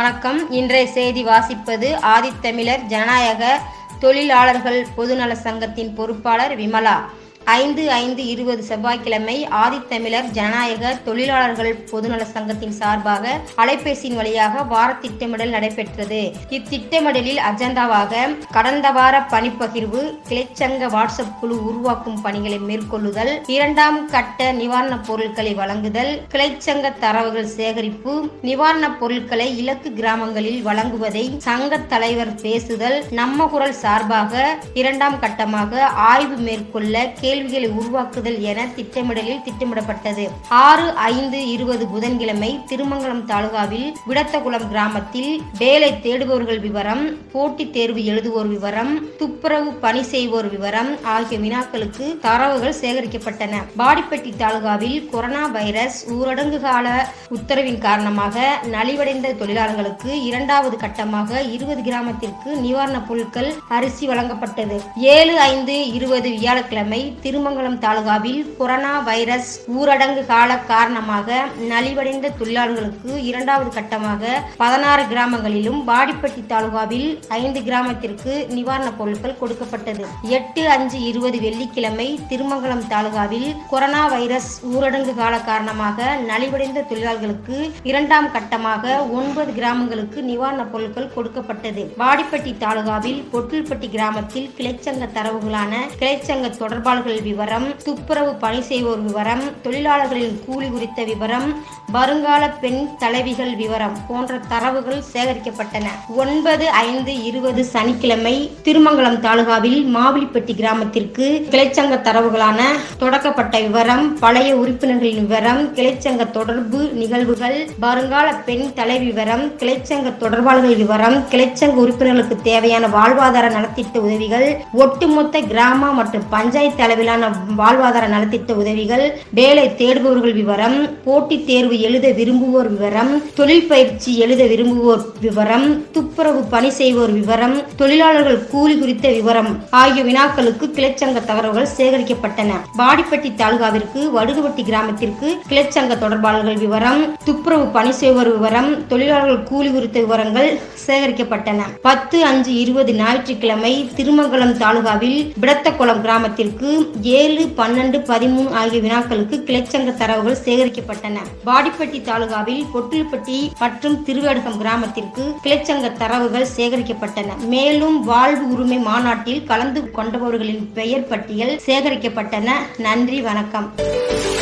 வணக்கம் இன்றைய செய்தி வாசிப்பது ஆதித்தமிழர் ஜனநாயக தொழிலாளர்கள் பொதுநல சங்கத்தின் பொறுப்பாளர் விமலா ஐந்து ஐந்து இருபது செவ்வாய்க்கிழமை ஆதித்தமிழர் ஜனநாயக தொழிலாளர்கள் பொதுநல சங்கத்தின் சார்பாக அலைபேசியின் வழியாக வார திட்டமிடல் நடைபெற்றது இத்திட்டமிடலில் அஜெண்டாவாக கடந்த வார பணிப்பகிர்வு கிளைச்சங்க வாட்ஸ்அப் குழு உருவாக்கும் பணிகளை மேற்கொள்ளுதல் இரண்டாம் கட்ட நிவாரணப் பொருட்களை வழங்குதல் கிளைச்சங்க தரவுகள் சேகரிப்பு நிவாரணப் பொருட்களை இலக்கு கிராமங்களில் வழங்குவதை சங்க தலைவர் பேசுதல் நம்ம குரல் சார்பாக இரண்டாம் கட்டமாக ஆய்வு மேற்கொள்ள கேள்விகளை உருவாக்குதல் என திட்டமிடலில் திட்டமிடப்பட்டது ஆறு ஐந்து இருபது புதன்கிழமை திருமங்கலம் தாலுகாவில் விடத்தகுளம் கிராமத்தில் வேலை தேடுபவர்கள் விவரம் போட்டித் தேர்வு எழுதுவோர் விவரம் துப்புரவு பணி செய்வோர் விவரம் ஆகிய வினாக்களுக்கு தரவுகள் சேகரிக்கப்பட்டன பாடிப்பட்டி தாலுகாவில் கொரோனா வைரஸ் ஊரடங்கு கால உத்தரவின் காரணமாக நலிவடைந்த தொழிலாளர்களுக்கு இரண்டாவது கட்டமாக இருபது கிராமத்திற்கு நிவாரணப் பொருட்கள் அரிசி வழங்கப்பட்டது ஏழு ஐந்து இருபது வியாழக்கிழமை திருமங்கலம் தாலுகாவில் கொரோனா வைரஸ் ஊரடங்கு கால காரணமாக நலிவடைந்த தொழிலாளர்களுக்கு இரண்டாவது கட்டமாக பதினாறு கிராமங்களிலும் பாடிப்பட்டி தாலுகாவில் ஐந்து கிராமத்திற்கு நிவாரணப் பொருட்கள் கொடுக்கப்பட்டது எட்டு அஞ்சு இருபது வெள்ளிக்கிழமை திருமங்கலம் தாலுகாவில் கொரோனா வைரஸ் ஊரடங்கு கால காரணமாக நலிவடைந்த தொழிலாளர்களுக்கு இரண்டாம் கட்டமாக ஒன்பது கிராமங்களுக்கு நிவாரணப் பொருட்கள் கொடுக்கப்பட்டது வாடிப்பட்டி தாலுகாவில் பொட்டில்பட்டி கிராமத்தில் கிளைச்சங்க தரவுகளான கிளைச்சங்க தொடர்பாளர்கள் விவரம் துப்புரவு பணி செய்வோர் விவரம் தொழிலாளர்களின் கூலி குறித்த விவரம் வருங்கால பெண் தலைவிகள் விவரம் போன்ற தரவுகள் சேகரிக்கப்பட்டன ஒன்பது ஐந்து இருபது சனிக்கிழமை திருமங்கலம் தாலுகாவில் மாவிலிப்பட்டி கிராமத்திற்கு கிளைச்சங்க தரவுகளான தொடக்கப்பட்ட விவரம் பழைய உறுப்பினர்களின் விவரம் கிளைச்சங்க தொடர்பு நிகழ்வுகள் வருங்கால பெண் தலை விவரம் கிளைச்சங்க தொடர்பாளர்கள் விவரம் கிளைச்சங்க உறுப்பினர்களுக்கு தேவையான வாழ்வாதார நலத்திட்ட உதவிகள் ஒட்டுமொத்த கிராம மற்றும் பஞ்சாயத்து அளவிலான வாழ்வாதார நலத்திட்ட உதவிகள் வேலை தேடுபவர்கள் விவரம் போட்டித் தேர்வு எழுத விரும்புவோர் விவரம் தொழில் பயிற்சி எழுத விரும்புவோர் விவரம் துப்புரவு பணி செய்வோர் விவரம் தொழிலாளர்கள் கூலி குறித்த விவரம் ஆகிய வினாக்களுக்கு கிளைச்சங்க தகவல்கள் சேகரிக்கப்பட்டன வாடிப்பட்டி தாலுகாவிற்கு வடுகுவட்டி கிராமத்திற்கு கிளைச்சங்க தொடர்பாளர்கள் விவரம் துப்புரவு பணி செய்வோர் விவரம் தொழிலாளர்கள் கூலி குறித்த விவரங்கள் சேகரிக்கப்பட்டன பத்து அஞ்சு இருபது ஞாயிற்றுக்கிழமை திருமங்கலம் தாலுகாவில் விடத்தக்குளம் கிராமத்திற்கு ஏழு பன்னெண்டு பதிமூணு ஆகிய வினாக்களுக்கு கிளைச்சங்க தரவுகள் சேகரிக்கப்பட்டன வாடிப்பட்டி தாலுகாவில் பொட்டில்பட்டி மற்றும் திருவேடகம் கிராமத்திற்கு கிளைச்சங்க தரவுகள் சேகரிக்கப்பட்டன மேலும் வாழ்வு உரிமை மாநாட்டில் கலந்து கொண்டவர்களின் பெயர் பட்டியல் சேகரிக்கப்பட்டன நன்றி வணக்கம்